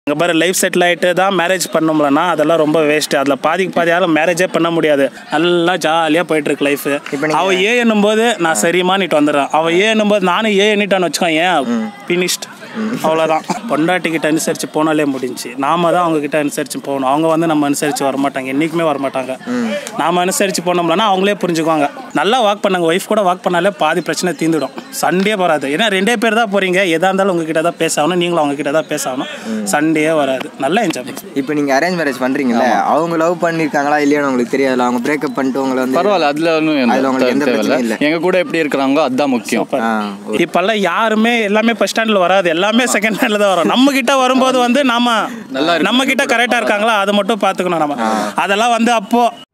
அங்கே பாரு life settle ஆகிட்டு தான் மேரேஜ் பண்ணோம்லன்னா அதெல்லாம் ரொம்ப வேஸ்ட்டு அதில் பாதிக்கு பாதி யாரும் மேரேஜே பண்ண முடியாது நல்லா ஜாலியாக போயிட்டுருக்கு லைஃபு அவள் ஏ என்னும்போது நான் சரிம்மான்னுட்டு வந்துடுறேன் அவள் ஏ என்னும்போது நானும் ஏ எண்ணிட்டான்னு வச்சுக்கோ ஏன் ஃபினிஷ்ட் அவ்வளோதான் பொண்டாட்டிக்கிட்ட அனுசரித்து போனாலே முடிஞ்சு நாம தான் அவங்க கிட்ட அனுசரித்து போகணும் அவங்க வந்து நம்ம அனுசரித்து வரமாட்டாங்க என்றைக்குமே வரமாட்டாங்க நாம அனுசரித்து போனோம்லன்னா அவங்களே புரிஞ்சுக்குவாங்க நல்லா வாக் பண்ணாங்க ஒய்ஃப் கூட வாக் பண்ணாலே பாதி பிரச்சனை தீந்துடும் சண்டே வராது ஏன்னா ரெண்டே பேர் தான் போகிறீங்க எதாக இருந்தாலும் உங்ககிட்ட தான் பேசணும் நீங்களும் அவங்க கிட்ட தான் பேசணும் சண்டே வராது நல்லா என்ஜாய் பண்ணுங்க இப்போ நீங்க அரேஞ்ச் மேரேஜ் பண்றீங்கல்ல அவங்க லவ் பண்ணிருக்காங்களா இல்லையான்னு உங்களுக்கு தெரியாதுல அவங்க பிரேக்கப் பண்ணிட்டு உங்களை வந்து பரவாயில்ல அதுல ஒன்றும் அதுல உங்களுக்கு எந்த தேவையில்ல பிரச்சனையும் இல்ல. எங்க கூட எப்படி இருக்கிறாங்களோ அதுதான் முக்கியம் ஆ, இப்பெல்லாம் யாருமே எல்லாமே ஃபர்ஸ்ட் ஸ்டாண்டில் வராது எல்லாமே செகண்ட் ஸ்டாண்டில் தான் வரும் நம்ம கிட்ட வரும்போது வந்து நாம நம்ம கிட்ட கரெக்டாக இருக்காங்களா அதை மட்டும் பார்த்துக்கணும் நம்ம அதெல்லாம் வந்து அப்போ